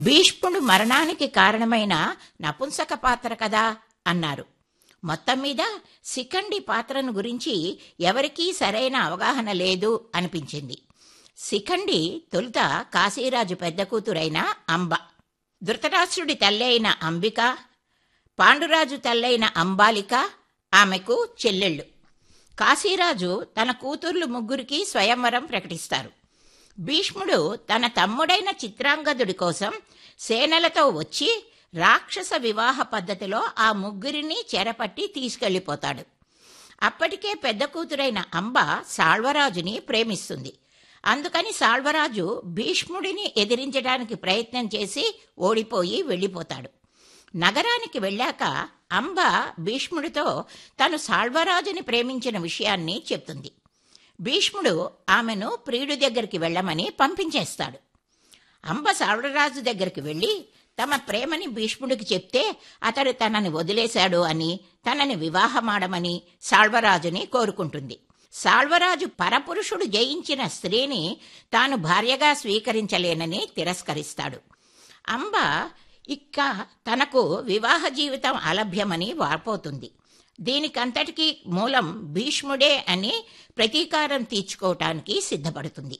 భీష్ముడు మరణానికి కారణమైన నపుంసక పాత్ర కదా అన్నారు మొత్తం మీద శిఖండి పాత్రను గురించి ఎవరికీ సరైన అవగాహన లేదు అనిపించింది శిఖండి తొలుత కాశీరాజు పెద్ద కూతురైన అంబ ధృతరాష్ట్రుడి తల్లి అయిన అంబిక పాండురాజు తల్లైన అంబాలిక ఆమెకు చెల్లెళ్ళు కాశీరాజు తన కూతుర్లు ముగ్గురికి స్వయంవరం ప్రకటిస్తారు భీష్ముడు తన తమ్ముడైన చిత్రాంగదుడి కోసం సేనలతో వచ్చి రాక్షస వివాహ పద్ధతిలో ఆ ముగ్గురిని చెరపట్టి తీసుకెళ్లిపోతాడు అప్పటికే పెద్ద కూతురైన అంబ సాళ్వరాజుని ప్రేమిస్తుంది అందుకని సాళ్వరాజు భీష్ముడిని ఎదిరించడానికి ప్రయత్నం చేసి ఓడిపోయి వెళ్ళిపోతాడు నగరానికి వెళ్ళాక అంబ భీష్ముడితో తను సాళ్వరాజుని ప్రేమించిన విషయాన్ని చెప్తుంది భీష్ముడు ఆమెను ప్రియుడి దగ్గరికి వెళ్ళమని పంపించేస్తాడు అంబ సాళ్వరాజు దగ్గరికి వెళ్ళి తమ ప్రేమని భీష్ముడికి చెప్తే అతడు తనని వదిలేశాడు అని తనని వివాహమాడమని సాళ్వరాజుని కోరుకుంటుంది సాళ్వరాజు పరపురుషుడు జయించిన స్త్రీని తాను భార్యగా స్వీకరించలేనని తిరస్కరిస్తాడు అంబ ఇక్క తనకు వివాహ జీవితం అలభ్యమని వాపోతుంది దీనికంతటికీ మూలం భీష్ముడే అని ప్రతీకారం తీర్చుకోవటానికి సిద్ధపడుతుంది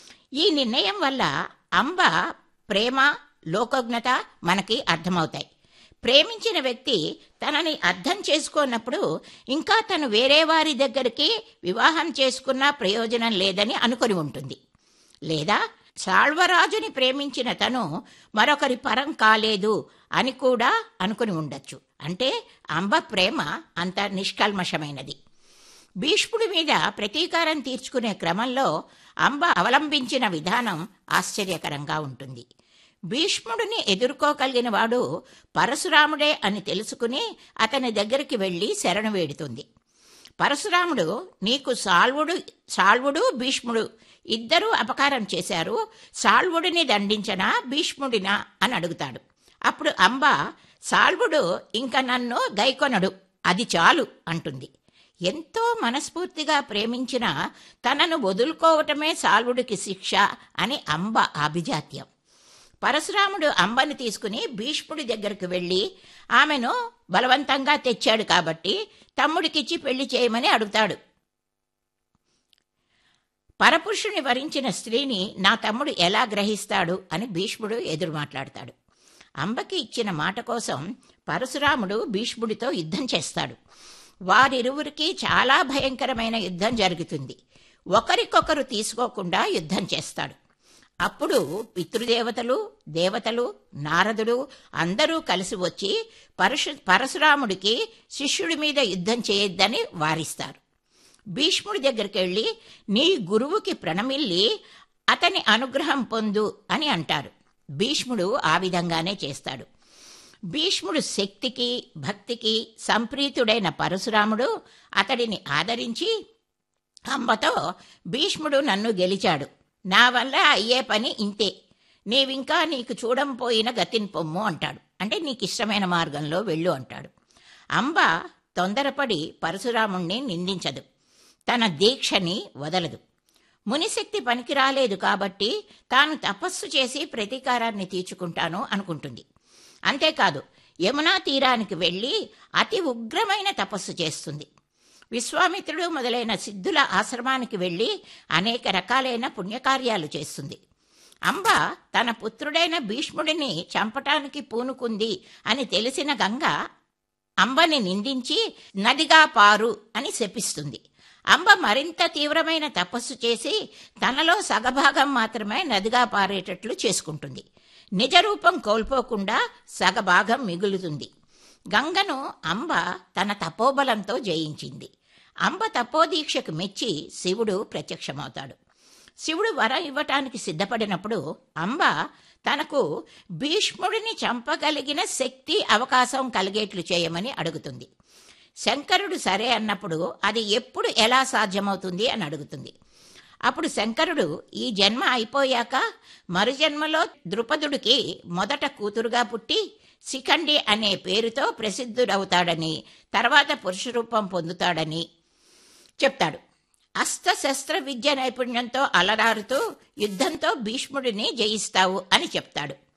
ఈ నిర్ణయం వల్ల అంబ ప్రేమ లోకోజ్ఞత మనకి అర్థమవుతాయి ప్రేమించిన వ్యక్తి తనని అర్థం చేసుకున్నప్పుడు ఇంకా తను వేరే వారి దగ్గరికి వివాహం చేసుకున్నా ప్రయోజనం లేదని అనుకొని ఉంటుంది లేదా సాళ్వరాజుని ప్రేమించిన తను మరొకరి పరం కాలేదు అని కూడా అనుకుని ఉండొచ్చు అంటే అంబ ప్రేమ అంత నిష్కల్మషమైనది భీష్ముడి మీద ప్రతీకారం తీర్చుకునే క్రమంలో అంబ అవలంబించిన విధానం ఆశ్చర్యకరంగా ఉంటుంది భీష్ముడిని ఎదుర్కోగలిగిన వాడు పరశురాముడే అని తెలుసుకుని అతని దగ్గరికి వెళ్ళి శరణు వేడుతుంది పరశురాముడు నీకు సాల్వుడు సాల్వుడు భీష్ముడు ఇద్దరూ అపకారం చేశారు సాల్వుడిని దండించనా భీష్ముడినా అని అడుగుతాడు అప్పుడు అంబ సాల్వుడు ఇంక నన్ను గైకొనడు అది చాలు అంటుంది ఎంతో మనస్ఫూర్తిగా ప్రేమించిన తనను వదులుకోవటమే సాల్వుడికి శిక్ష అని అంబ అభిజాత్యం పరశురాముడు అంబని తీసుకుని భీష్ముడి దగ్గరకు వెళ్ళి ఆమెను బలవంతంగా తెచ్చాడు కాబట్టి తమ్ముడికిచ్చి పెళ్లి చేయమని అడుగుతాడు పరపురుషుని వరించిన స్త్రీని నా తమ్ముడు ఎలా గ్రహిస్తాడు అని భీష్ముడు ఎదురు మాట్లాడతాడు అంబకి ఇచ్చిన మాట కోసం పరశురాముడు భీష్ముడితో యుద్ధం చేస్తాడు వారిరువురికి చాలా భయంకరమైన యుద్ధం జరుగుతుంది ఒకరికొకరు తీసుకోకుండా యుద్ధం చేస్తాడు అప్పుడు పితృదేవతలు దేవతలు నారదుడు అందరూ కలిసి వచ్చి పరశు పరశురాముడికి శిష్యుడి మీద యుద్ధం చేయొద్దని వారిస్తారు భీష్ముడి దగ్గరికి వెళ్ళి నీ గురువుకి ప్రణమిల్లి అతని అనుగ్రహం పొందు అని అంటారు భీష్ముడు ఆ విధంగానే చేస్తాడు భీష్ముడు శక్తికి భక్తికి సంప్రీతుడైన పరశురాముడు అతడిని ఆదరించి అంబతో భీష్ముడు నన్ను గెలిచాడు నా వల్ల అయ్యే పని ఇంతే నీవింకా నీకు చూడంపోయిన గతిని పొమ్ము అంటాడు అంటే నీకు ఇష్టమైన మార్గంలో వెళ్ళు అంటాడు అంబ తొందరపడి పరశురాముణ్ణి నిందించదు తన దీక్షని వదలదు మునిశక్తి పనికి రాలేదు కాబట్టి తాను తపస్సు చేసి ప్రతీకారాన్ని తీర్చుకుంటాను అనుకుంటుంది అంతేకాదు యమునా తీరానికి వెళ్ళి అతి ఉగ్రమైన తపస్సు చేస్తుంది విశ్వామిత్రుడు మొదలైన సిద్ధుల ఆశ్రమానికి వెళ్ళి అనేక రకాలైన పుణ్యకార్యాలు చేస్తుంది అంబ తన పుత్రుడైన భీష్ముడిని చంపటానికి పూనుకుంది అని తెలిసిన గంగ అంబని నిందించి నదిగా పారు అని శపిస్తుంది అంబ మరింత తీవ్రమైన తపస్సు చేసి తనలో సగభాగం మాత్రమే నదిగా పారేటట్లు చేసుకుంటుంది నిజరూపం కోల్పోకుండా సగభాగం మిగులుతుంది గంగను అంబ తన తపోబలంతో జయించింది అంబ తపోదీక్షకు మెచ్చి శివుడు ప్రత్యక్షమవుతాడు శివుడు వరం ఇవ్వటానికి సిద్ధపడినప్పుడు అంబ తనకు భీష్ముడిని చంపగలిగిన శక్తి అవకాశం కలిగేట్లు చేయమని అడుగుతుంది శంకరుడు సరే అన్నప్పుడు అది ఎప్పుడు ఎలా సాధ్యమవుతుంది అని అడుగుతుంది అప్పుడు శంకరుడు ఈ జన్మ అయిపోయాక మరుజన్మలో ద్రుపదుడికి మొదట కూతురుగా పుట్టి శిఖండి అనే పేరుతో ప్రసిద్ధుడవుతాడని తర్వాత పురుషరూపం పొందుతాడని చెప్తాడు అస్త్రశస్త్ర విద్య నైపుణ్యంతో అలరారుతూ యుద్ధంతో భీష్ముడిని జయిస్తావు అని చెప్తాడు